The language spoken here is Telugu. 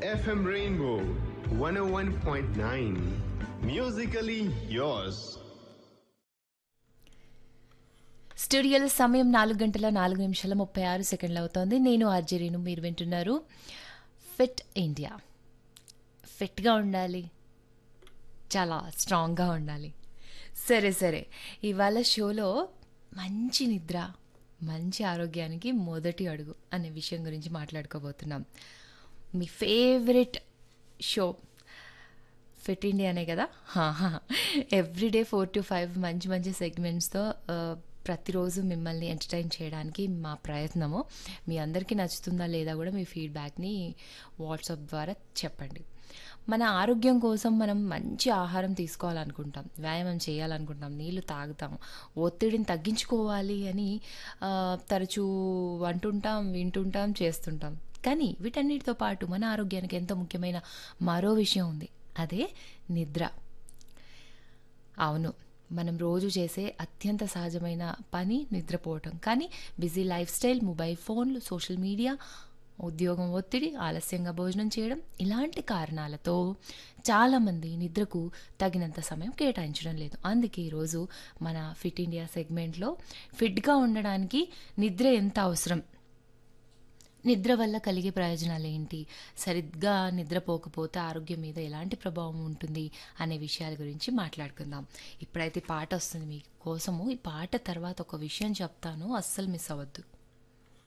FM Rainbow 101.9. Musically yours. స్టూడియోలో సమయం నాలుగు గంటల నాలుగు నిమిషాల ముప్పై ఆరు సెకండ్లు అవుతోంది నేను ఆర్జరీను మీరు వింటున్నారు ఫిట్ ఇండియా ఫిట్గా ఉండాలి చాలా స్ట్రాంగ్గా ఉండాలి సరే సరే ఇవాళ షోలో మంచి నిద్ర మంచి ఆరోగ్యానికి మొదటి అడుగు అనే విషయం గురించి మాట్లాడుకోబోతున్నాం మీ ఫేవరెట్ షో ఫిట్ ఇండియానే కదా ఎవ్రీడే ఫోర్ టు ఫైవ్ మంచి మంచి సెగ్మెంట్స్తో ప్రతిరోజు మిమ్మల్ని ఎంటర్టైన్ చేయడానికి మా ప్రయత్నము మీ అందరికీ నచ్చుతుందా లేదా కూడా మీ ఫీడ్బ్యాక్ని వాట్సాప్ ద్వారా చెప్పండి మన ఆరోగ్యం కోసం మనం మంచి ఆహారం తీసుకోవాలనుకుంటాం వ్యాయామం చేయాలనుకుంటాం నీళ్లు తాగుతాం ఒత్తిడిని తగ్గించుకోవాలి అని ఆ, తరచూ అంటుంటాం వింటుంటాం చేస్తుంటాం కానీ వీటన్నిటితో పాటు మన ఆరోగ్యానికి ఎంతో ముఖ్యమైన మరో విషయం ఉంది అదే నిద్ర అవును మనం రోజు చేసే అత్యంత సహజమైన పని నిద్రపోవటం కానీ బిజీ లైఫ్ స్టైల్ మొబైల్ ఫోన్లు సోషల్ మీడియా ఉద్యోగం ఒత్తిడి ఆలస్యంగా భోజనం చేయడం ఇలాంటి కారణాలతో చాలామంది నిద్రకు తగినంత సమయం కేటాయించడం లేదు అందుకే ఈరోజు మన ఫిట్ ఇండియా సెగ్మెంట్లో ఫిట్గా ఉండడానికి నిద్ర ఎంత అవసరం నిద్ర వల్ల కలిగే ప్రయోజనాలు ఏంటి సరిగ్గా నిద్రపోకపోతే ఆరోగ్యం మీద ఎలాంటి ప్రభావం ఉంటుంది అనే విషయాల గురించి మాట్లాడుకుందాం ఇప్పుడైతే పాట వస్తుంది మీ కోసము ఈ పాట తర్వాత ఒక విషయం చెప్తాను అస్సలు మిస్ అవ్వద్దు